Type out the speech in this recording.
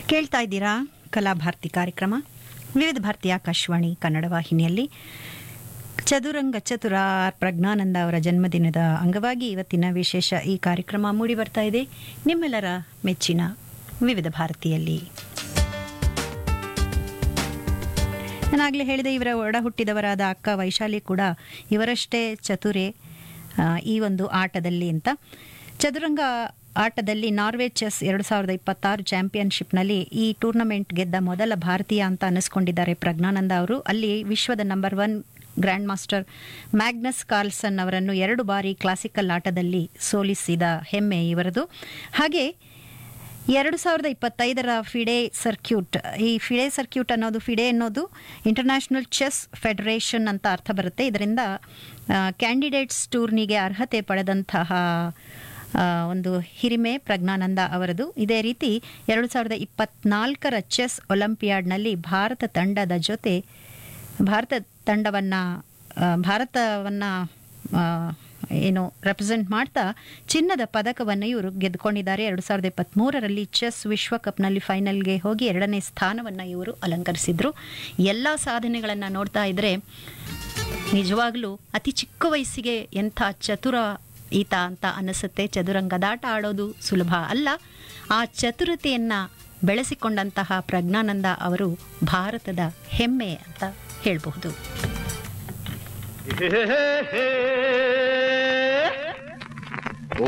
ಕೇಳ್ತಾ ಇದ್ದೀರಾ ಕಲಾಭಾರತಿ ಕಾರ್ಯಕ್ರಮ ವಿವಿಧ ಭಾರತಿ ಆಕಾಶವಾಣಿ ಕನ್ನಡ ವಾಹಿನಿಯಲ್ಲಿ ಚದುರಂಗ ಚತುರ ಪ್ರಜ್ಞಾನಂದ ಅವರ ಜನ್ಮದಿನದ ಅಂಗವಾಗಿ ಇವತ್ತಿನ ವಿಶೇಷ ಈ ಕಾರ್ಯಕ್ರಮ ಮೂಡಿ ಬರ್ತಾ ಇದೆ ನಿಮ್ಮೆಲ್ಲರ ಮೆಚ್ಚಿನ ವಿವಿಧ ಭಾರತಿಯಲ್ಲಿ ನಾನಾಗಲೇ ಹೇಳಿದೆ ಇವರ ಒಡ ಹುಟ್ಟಿದವರಾದ ಅಕ್ಕ ವೈಶಾಲಿ ಕೂಡ ಇವರಷ್ಟೇ ಚತುರೆ ಆ, ಈ ಒಂದು ಆಟದಲ್ಲಿ ಅಂತ ಚದುರಂಗ ಆಟದಲ್ಲಿ ನಾರ್ವೆ ಚೆಸ್ ಎರಡು ಸಾವಿರದ ಇಪ್ಪತ್ತಾರು ಚಾಂಪಿಯನ್ಶಿಪ್ನಲ್ಲಿ ಈ ಟೂರ್ನಮೆಂಟ್ ಗೆದ್ದ ಮೊದಲ ಭಾರತೀಯ ಅಂತ ಅನ್ನಿಸ್ಕೊಂಡಿದ್ದಾರೆ ಪ್ರಜ್ಞಾನಂದ ಅವರು ಅಲ್ಲಿ ವಿಶ್ವದ number one grand master Magnus Carlsen ಅವರನ್ನು ಎರಡು ಬಾರಿ ಕ್ಲಾಸಿಕಲ್ ಆಟದಲ್ಲಿ ಸೋಲಿಸಿದ ಹೆಮ್ಮೆ ಇವರದು ಹಾಗೆ ಎರಡು ಸಾವಿರದ ಇಪ್ಪತ್ತೈದರ ಫಿಡೆ ಸರ್ಕ್ಯೂಟ್ ಈ ಫಿಡೆ ಸರ್ಕ್ಯೂಟ್ ಅನ್ನೋದು ಫಿಡೆ ಅನ್ನೋದು ಇಂಟರ್ನ್ಯಾಷನಲ್ ಚೆಸ್ ಫೆಡರೇಷನ್ ಅಂತ ಅರ್ಥ ಬರುತ್ತೆ ಇದರಿಂದ ಕ್ಯಾಂಡಿಡೇಟ್ಸ್ ಟೂರ್ನಿಗೆ ಅರ್ಹತೆ ಪಡೆದಂತಹ ಆ, ಒಂದು ಹಿರಿಮೆ ಪ್ರಜ್ಞಾನಂದ ಅವರದು ಇದೇ ರೀತಿ ಎರಡು ಸಾವಿರದ ಇಪ್ಪತ್ನಾಲ್ಕರ ಚೆಸ್ ಒಲಿಂಪಿಯಾಡ್ನಲ್ಲಿ ಭಾರತ ತಂಡದ ಜೊತೆ ಭಾರತ ತಂಡವನ್ನು ಭಾರತವನ್ನು ಏನು ರೆಪ್ರೆಸೆಂಟ್ ಮಾಡ್ತಾ ಚಿನ್ನದ ಪದಕವನ್ನು ಇವರು ಗೆದ್ದುಕೊಂಡಿದ್ದಾರೆ ಎರಡು ಸಾವಿರದ ಇಪ್ಪತ್ತ್ಮೂರರಲ್ಲಿ ಚೆಸ್ ವಿಶ್ವಕಪ್ನಲ್ಲಿ ಫೈನಲ್ಗೆ ಹೋಗಿ ಎರಡನೇ ಸ್ಥಾನವನ್ನು ಇವರು ಅಲಂಕರಿಸಿದ್ರು ಎಲ್ಲ ಸಾಧನೆಗಳನ್ನು ನೋಡ್ತಾ ಇದ್ದರೆ ನಿಜವಾಗ್ಲೂ ಅತಿ ಚಿಕ್ಕ ವಯಸ್ಸಿಗೆ ಎಂಥ ಚತುರ ಈತ ಅಂತ ಅನಿಸುತ್ತೆ ಚದುರಂಗದಾಟ ಆಡೋದು ಸುಲಭ ಅಲ್ಲ ಆ ಚತುರತೆಯನ್ನು ಬೆಳೆಸಿಕೊಂಡಂತಹ ಪ್ರಜ್ಞಾನಂದ ಅವರು ಭಾರತದ ಹೆಮ್ಮೆ ಅಂತ ಹೇಳಬಹುದು ಹೇ ಹೇ ಹೇ